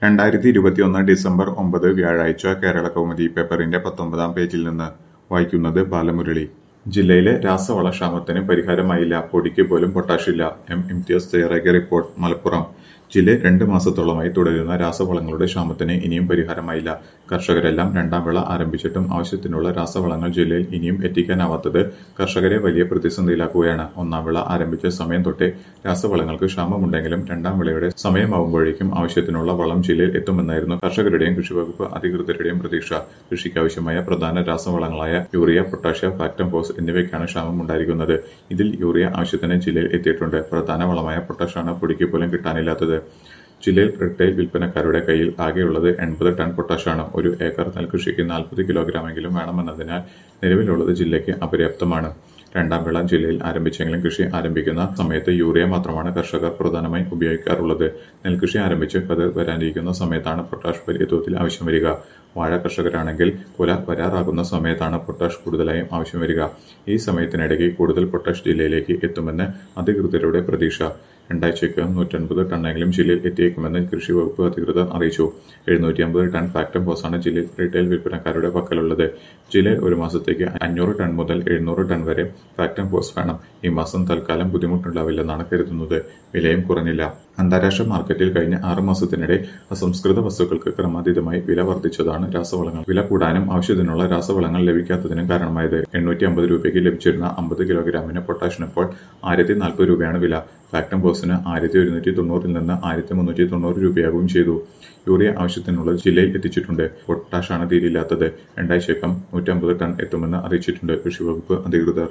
രണ്ടായിരത്തി ഇരുപത്തിയൊന്ന് ഡിസംബർ ഒമ്പത് വ്യാഴാഴ്ച കേരള കൗമുദി പേപ്പറിന്റെ പത്തൊമ്പതാം പേജിൽ നിന്ന് വായിക്കുന്നത് ബാലമുരളി ജില്ലയിലെ രാസവള ക്ഷാമത്തിന് പരിഹാരമായില്ല പൊടിക്ക് പോലും പൊട്ടാഷില്ല എം ഇംതിയാസ് തയ്യാറാക്കിയ റിപ്പോർട്ട് മലപ്പുറം ജില്ലയിൽ രണ്ട് മാസത്തോളമായി തുടരുന്ന രാസവളങ്ങളുടെ ക്ഷാമത്തിന് ഇനിയും പരിഹാരമായില്ല കർഷകരെല്ലാം രണ്ടാം വിള ആരംഭിച്ചിട്ടും ആവശ്യത്തിനുള്ള രാസവളങ്ങൾ ജില്ലയിൽ ഇനിയും എത്തിക്കാനാവാത്തത് കർഷകരെ വലിയ പ്രതിസന്ധിയിലാക്കുകയാണ് ഒന്നാം വിള ആരംഭിച്ച സമയം തൊട്ടേ രാസവളങ്ങൾക്ക് ക്ഷാമമുണ്ടെങ്കിലും രണ്ടാം വിളയുടെ സമയമാവുമ്പോഴേക്കും ആവശ്യത്തിനുള്ള വളം ജില്ലയിൽ എത്തുമെന്നായിരുന്നു കർഷകരുടെയും കൃഷിവകുപ്പ് അധികൃതരുടെയും പ്രതീക്ഷ കൃഷിക്കാവശ്യമായ പ്രധാന രാസവളങ്ങളായ യൂറിയ പൊട്ടാഷ്യ ഫാക്ടം ഫോസ് എന്നിവയ്ക്കാണ് ക്ഷാമം ഉണ്ടായിരിക്കുന്നത് ഇതിൽ യൂറിയ ആവശ്യത്തിന് ജില്ലയിൽ എത്തിയിട്ടുണ്ട് പ്രധാന വളമായ പൊട്ടാഷാണ് പൊടിക്ക് പോലും കിട്ടാനില്ലാത്തത് ജില്ലയിൽ റിട്ടെയിൽ വിൽപ്പനക്കാരുടെ കയ്യിൽ ആകെയുള്ളത് എൺപത് ടൺ പൊട്ടാഷാണ് ഒരു ഏക്കർ നെൽകൃഷിക്ക് നാൽപ്പത് കിലോഗ്രാമെങ്കിലും വേണമെന്നതിനാൽ നിലവിലുള്ളത് ജില്ലയ്ക്ക് അപര്യാപ്തമാണ് രണ്ടാം വിള ജില്ലയിൽ ആരംഭിച്ചെങ്കിലും കൃഷി ആരംഭിക്കുന്ന സമയത്ത് യൂറിയ മാത്രമാണ് കർഷകർ പ്രധാനമായും ഉപയോഗിക്കാറുള്ളത് നെൽകൃഷി ആരംഭിച്ച് കതിർ വരാനിരിക്കുന്ന സമയത്താണ് പൊട്ടാഷ് വലിയ തോതിൽ ആവശ്യം വരിക വാഴ കർഷകരാണെങ്കിൽ കുല വരാറാകുന്ന സമയത്താണ് പൊട്ടാഷ് കൂടുതലായും ആവശ്യം വരിക ഈ സമയത്തിനിടയ്ക്ക് കൂടുതൽ പൊട്ടാഷ് ജില്ലയിലേക്ക് എത്തുമെന്ന് അധികൃതരുടെ പ്രതീക്ഷ രണ്ടാഴ്ചയ്ക്ക് നൂറ്റൻപത് ടണ്ണെങ്കിലും ജില്ലയിൽ എത്തിയേക്കുമെന്ന് കൃഷി വകുപ്പ് അധികൃതർ അറിയിച്ചു എഴുന്നൂറ്റി അമ്പത് ടൺ ഫാക്ടം ഫോസാണ് ജില്ലയിൽ റീറ്റെയിൽ വിൽപ്പനക്കാരുടെ പക്കലുള്ളത് ജില്ലയിൽ ഒരു മാസത്തേക്ക് അഞ്ഞൂറ് ടൺ മുതൽ എഴുന്നൂറ് ടൺ വരെ ഫാക്ടം ഫോസ് വേണം ഈ മാസം തൽക്കാലം ബുദ്ധിമുട്ടുണ്ടാവില്ലെന്നാണ് കരുതുന്നത് വിലയും കുറഞ്ഞില്ല അന്താരാഷ്ട്ര മാർക്കറ്റിൽ കഴിഞ്ഞ ആറ് മാസത്തിനിടെ അസംസ്കൃത വസ്തുക്കൾക്ക് ക്രമാതീതമായി വില വർദ്ധിച്ചതാണ് രാസവളങ്ങൾ വില കൂടാനും ആവശ്യത്തിനുള്ള രാസവളങ്ങൾ ലഭിക്കാത്തതിനും കാരണമായത് എണ്ണൂറ്റി അമ്പത് രൂപയ്ക്ക് ലഭിച്ചിരുന്ന അമ്പത് കിലോഗ്രാമിന് പൊട്ടാഷിന് ഇപ്പോൾ ആയിരത്തി നാൽപ്പത് രൂപയാണ് വില ഫാക്ടം ബോസിന് ആയിരത്തി ഒരുന്നൂറ്റി തൊണ്ണൂറിൽ നിന്ന് ആയിരത്തി മുന്നൂറ്റി തൊണ്ണൂറ് രൂപയാകുകയും ചെയ്തു യൂറിയ ആവശ്യത്തിനുള്ളത് ജില്ലയിൽ എത്തിച്ചിട്ടുണ്ട് പൊട്ടാഷാണ് തീരില്ലാത്തത് രണ്ടാഴ്ചക്കകം നൂറ്റമ്പത് ടൺ എത്തുമെന്ന് അറിയിച്ചിട്ടുണ്ട് കൃഷിവകുപ്പ് അധികൃതർ